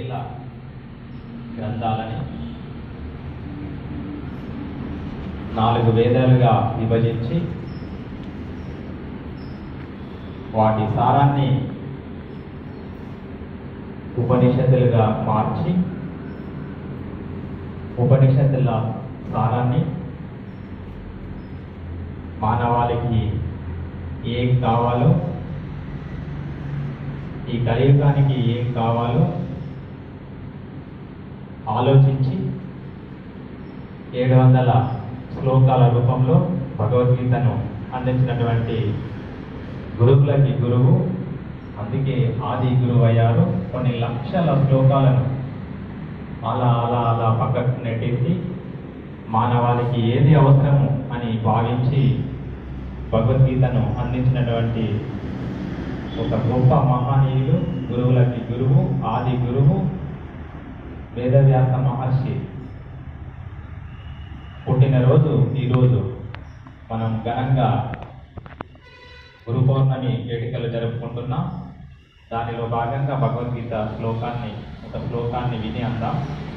వేల గ్రంథాలని నాలుగు వేదాలుగా విభజించి వాటి సారాన్ని ఉపనిషత్తులుగా మార్చి ఉపనిషత్తుల సారాన్ని మానవాళికి ఏం కావాలో ఈ కలియుగానికి ఏం కావాలో ఆలోచించి ఏడు వందల శ్లోకాల రూపంలో భగవద్గీతను అందించినటువంటి గురువులకి గురువు అందుకే ఆది గురువు అయ్యారు కొన్ని లక్షల శ్లోకాలను అలా అలా అలా పక్కకు నెట్టేసి మానవాళికి ఏది అవసరము అని భావించి భగవద్గీతను అందించినటువంటి ఒక గొప్ప మహనీయుడు గురువులకి గురువు ఆది గురువు వేదవ్యాస మహర్షి పుట్టినరోజు ఈరోజు మనం ఘనంగా గురు పౌర్ణమి వేడుకలు జరుపుకుంటున్నాం దానిలో భాగంగా భగవద్గీత శ్లోకాన్ని ఒక శ్లోకాన్ని విని అందాం